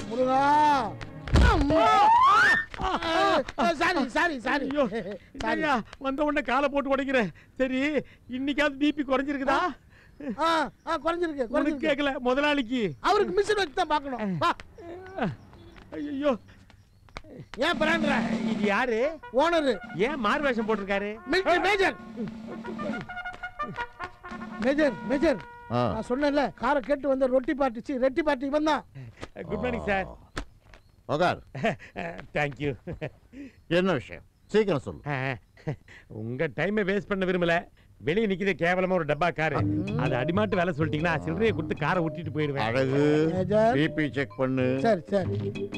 முருகா sorry sorry sorry ஐயோ sorry ஐயா வந்த உடனே காலை போட்டு உடைக்கிறேன் சரி இன்னைக்காவது பிபி குறைஞ்சிருக்குதா ஆ ஆ குறைஞ்சிருக்கு உனக்கு குறைஞ்சிருக்கு கேட்கல முதலாளிக்கு அவருக்கு மிஷின் வச்சு தான் பார்க்கணும் வா ஐயோ ஏன் பிராண்ட்ற இது யாரு ஓனரு ஏன் மாறு வேஷம் போட்டிருக்காரு மிலிட்டரி மேஜர் மேஜர் மேஜர் ஆ. நான் சொன்னேன்ல காரை கேட்டு வந்த ரொட்டி பார்ட்டி சி ரெட்டி பார்ட்டி இவன் தான் குட் மார்னிங் சார் உக்கார் தேங்க்யூ என்ன விஷயம் சீக்கிரம் சொல்லு உங்க டைமை வேஸ்ட் பண்ண விரும்பல வெளியே நிக்குது கேவலமா ஒரு டப்பா காரு அது அடிமாட்டு வேலை சொல்லிட்டீங்கன்னா சில்லறையை கொடுத்து காரை ஊட்டிட்டு போயிடுவேன் அழகு மேஜர் பிபி செக் பண்ணு சரி சரி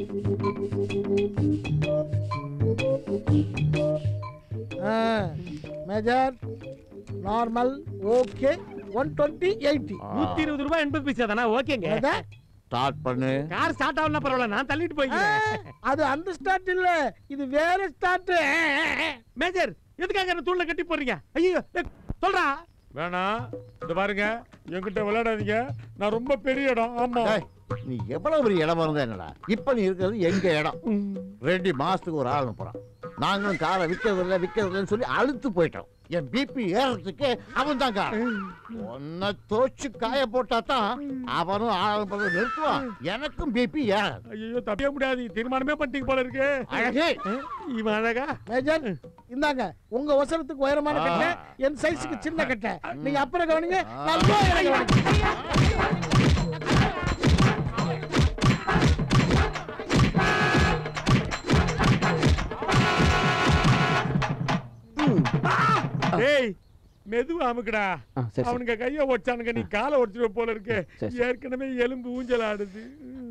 ஆ, major normal okay one twenty eighty நூத்தி இருபது ரூபாய் எண்பது பைசா தானே ஓகேங்க ஸ்டார்ட் பண்ணு கார் ஸ்டார்ட் ஆகலாம் பரவாயில்ல நான் தள்ளிட்டு போய்க்கிறேன் அது அந்த ஸ்டார்ட் இல்ல இது வேற ஸ்டார்ட் மேஜர் எதுக்காக என்ன தூண்ல கட்டி போறீங்க ஐயோ சொல்றா வேணாம் இந்த பாருங்க என்கிட்ட விளையாடாதீங்க நான் ரொம்ப பெரிய இடம் ஆமா டேய், நீ எவ்வளவு பெரிய இடம் இருந்தா என்னடா இப்ப நீ இருக்கிறது எங்க இடம் ரெண்டு மாசத்துக்கு ஒரு ஆள் அனுப்புறான் நாங்களும் காரை விற்கிறது இல்லை விற்கிறது இல்லைன்னு சொல்லி அழுத்து போயிட்டோம் என் பிபி ஏறதுக்கு அவன் தான் காரணம் ஒன்ன தோச்சு காய போட்டா தான் அவனும் ஆள் அனுப்புறதை நிறுத்துவான் எனக்கும் பிபி ஏறாது ஐயோ தப்பிய முடியாது தீர்மானமே பண்ணிட்டீங்க போல இருக்கு அழகே இவன் அழகா மேஜர் இந்தாங்க உங்க ஒசரத்துக்கு உயரமான ஆ. கட்டை என் சைஸுக்கு சின்ன கட்டை நீங்க அப்புறம் கவனிங்க நான் லோயரை கவனிக்கிறேன். ஏய் மெதுவா அமுக்குடா ஆ, சரி, சரி. அவனுங்க கைய ஒடிச்சானுங்க நீ காலை ஒடிச்சிருவ போல இருக்கு சரி, சரி. ஏற்கனவே எலும்பு ஊஞ்சல் ஆடுது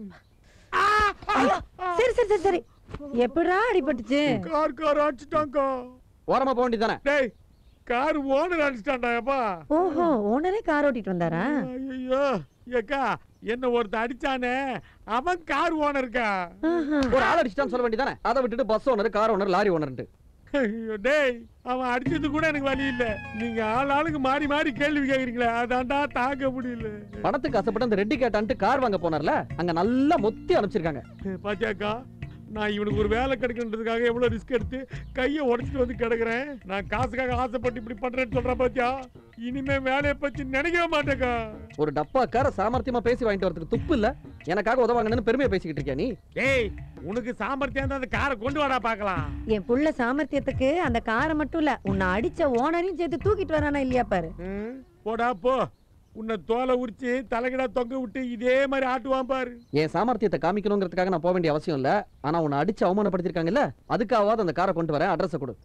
சரி சரி சரி சரி எப்படா அடிபட்டுச்சு கார் கார் அடிச்சிட்டாங்கா ஓரமா போக வேண்டியதானே டேய் கார் ஓனர் அடிச்சிட்டான்டா அப்பா ஓஹோ ஓனரே கார் ஓட்டிட்டு வந்தாரா ஐயோ ஏக்கா என்ன ஒருத்த அடிச்சானே அவன் கார் ஓனருக்கா ஆஹா. ஒரு ஆள் அடிச்சிட்டான்னு சொல்ல வேண்டியதானே அதை விட்டுட்டு bus owner car owner lorry ஓனர்ன்ட்டு ஐயோ டேய் அவன் அடிச்சது கூட எனக்கு வழி இல்ல நீங்க ஆள் ஆளுக்கு மாறி மாறி கேள்வி கேக்குறீங்களே அதான்டா தாங்க முடியல பணத்துக்கு ஆசைப்பட்டு அந்த ரெட்டி கேட்டான்ட்டு கார் வாங்க போனார்ல அங்க நல்லா மொத்தி அனுப்பிச்சிருக்காங்க பாத்தியாக்கா நான் இவனுக்கு ஒரு வேலை கிடைக்கணுன்றதுக்காக எவ்வளவு ரிஸ்க் எடுத்து கையை உடைச்சிட்டு வந்து கிடக்குறேன் நான் காசுக்காக ஆசைப்பட்டு இப்படி பண்றேன்னு சொல்றேன் பாத்தியா இனிமே வேலையை பத்தி நினைக்கவே மாட்டேக்கா ஒரு டப்பா கார சாமர்த்தியமா பேசி வாங்கிட்டு வரதுக்கு துப்பு இல்ல எனக்காக உதவாங்கன்னு பெருமையா பேசிக்கிட்டு இருக்கியா நீ ஏய் உனக்கு சாமர்த்தியம் இருந்தா அந்த காரை கொண்டு வாடா பார்க்கலாம் என் புள்ள சாமர்த்தியத்துக்கு அந்த காரை மட்டும் இல்ல உன்னை அடிச்ச ஓனரையும் சேர்த்து தூக்கிட்டு வரானா இல்லையா பாரு ம், போடா போ உன்னை தோலை உரிச்சு தலைகிடா தொங்க விட்டு இதே மாதிரி ஆட்டுவான் பாரு என் சாமர்த்தியத்தை காமிக்கணுங்கிறதுக்காக நான் போக வேண்டிய அவசியம் இல்ல ஆனா உன்னை அடிச்சு அவமானப்படுத்திருக்காங்கல்ல அதுக்காவது அந்த காரை கொண்டு வரேன் அட்ரஸ் கொடு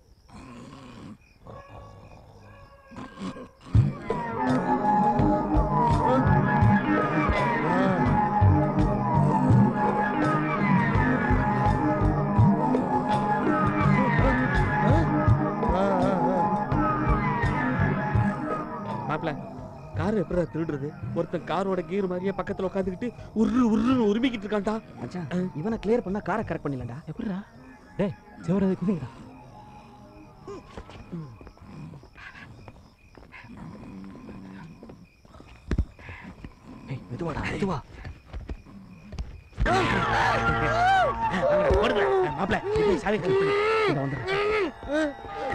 மாப்பிள கார் எப்படா திருடுறது ஒருத்தன் காரோட கீர் மாதிரியே பக்கத்துல உட்காந்துக்கிட்டு உரு உருன்னு உரிமிக்கிட்டு இருக்கான்டா மச்சான் இவனை கிளியர் பண்ணா காரை கரெக்ட் பண்ணிடலாம்டா எப்படிடா டேய் சிவராஜ் குதிங்கடா ஏய் மெதுவாடா மெதுவா மாப்பிள இப்படி சாவி கழட்டு பண்ணு. இங்க வந்துடுறேன்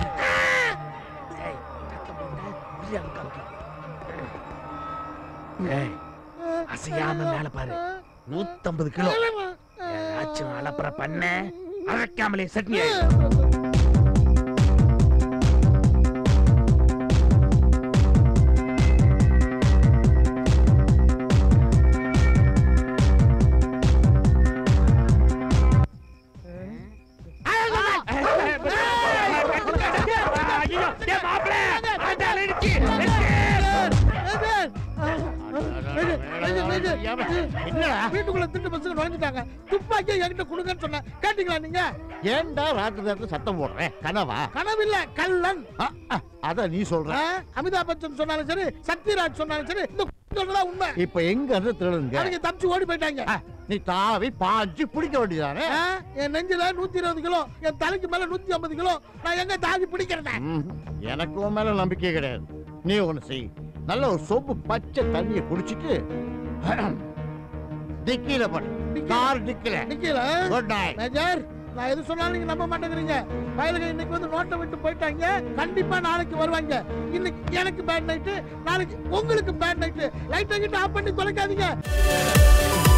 ஏய், அசையாம மேல பாரு நூத்தம்பது கிலோ ஏதாச்சும் அலப்பற பண்ண அழைக்காமலே சட்னி ஆயிடும். ஐயோ, டேய் மாப்பிள, ஆண்டாள இடிச்சு, இடிச்சு. Major, major, major. என்னடா வீட்டுக்குள்ள திட்டு பசங்க நுழைஞ்சிட்டாங்க துப்பாக்கியை என்கிட்ட கொடுங்கன்னு சொன்னேன் கேட்டீங்களா நீங்க ஏன்டா ராத்திரி நேரத்துல சத்தம் போடுறேன் கனவா கனவில்ல கள்ளன் அ, அ, அத நீ சொல்ற ஆ, அமிதாப் பச்சன் சொன்னாலும் சரி சத்யராஜ் சொன்னாலும் சரி இந்த சொல்றதா உண்மை இப்ப எங்க இருந்து திருடுங்க அவங்க தப்பிச்சு ஓடி போயிட்டாங்க அ, நீ தாவி பாஞ்சு பிடிக்க வேண்டியதானே ஆ, என் நெஞ்சில நூத்தி இருபது கிலோ என் தலைக்கு மேல நூத்தி ஐம்பது கிலோ நான் எங்க தாவி பிடிக்கிறேன் ம், எனக்கு உன் மேல நம்பிக்கை கிடையாது நீ ஒண்ணு செய் நல்ல ஒரு சொப்பு பச்சை தண்ணியை குடிச்சிட்டு திக்கில பண்ணு கார் நிக்கல நிக்கல குட் நைட் மேஜர் நான் எது சொன்னாலும் நீங்க நம்ப மாட்டேங்கிறீங்க பயலுங்க இன்னைக்கு வந்து நோட்டை விட்டு போயிட்டாங்க கண்டிப்பா நாளைக்கு வருவாங்க இன்னைக்கு எனக்கு பேட் நைட்டு நாளைக்கு உங்களுக்கு பேட் நைட்டு லைட்டை கிட்ட ஆஃப் பண்ணி தொலைக்காதீங்க